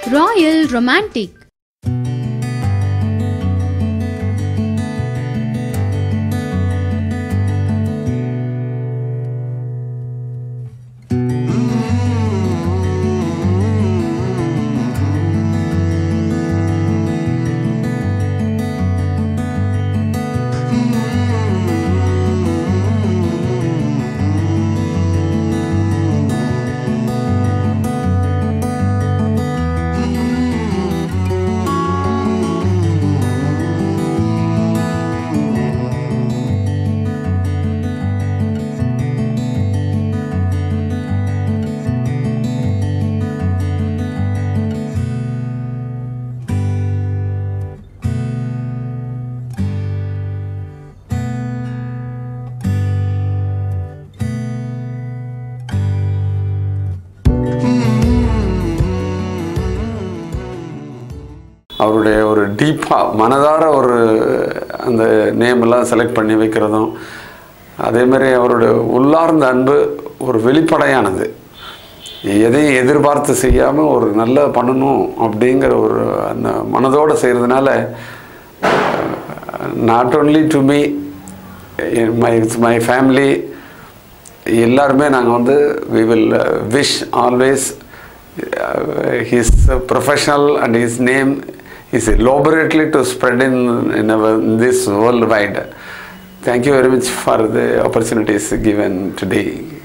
Royal romantic அவருடைய ஒரு டீப்பாக மனதார ஒரு அந்த நேமெல்லாம் செலக்ட் பண்ணி வைக்கிறதும் அதே மாதிரி அவருடைய உள்ளார்ந்த அன்பு ஒரு வெளிப்படையானது எதையும் எதிர்பார்த்து செய்யாமல் ஒரு நல்ல பண்ணணும் அப்படிங்கிற ஒரு அந்த மனதோடு செய்கிறதுனால not only to me my my family எல்லாருமே நாங்கள் வந்து we will wish always his professional and his name is elaborately to spread in, in, our, in this worldwide. Thank you very much for the opportunities given today.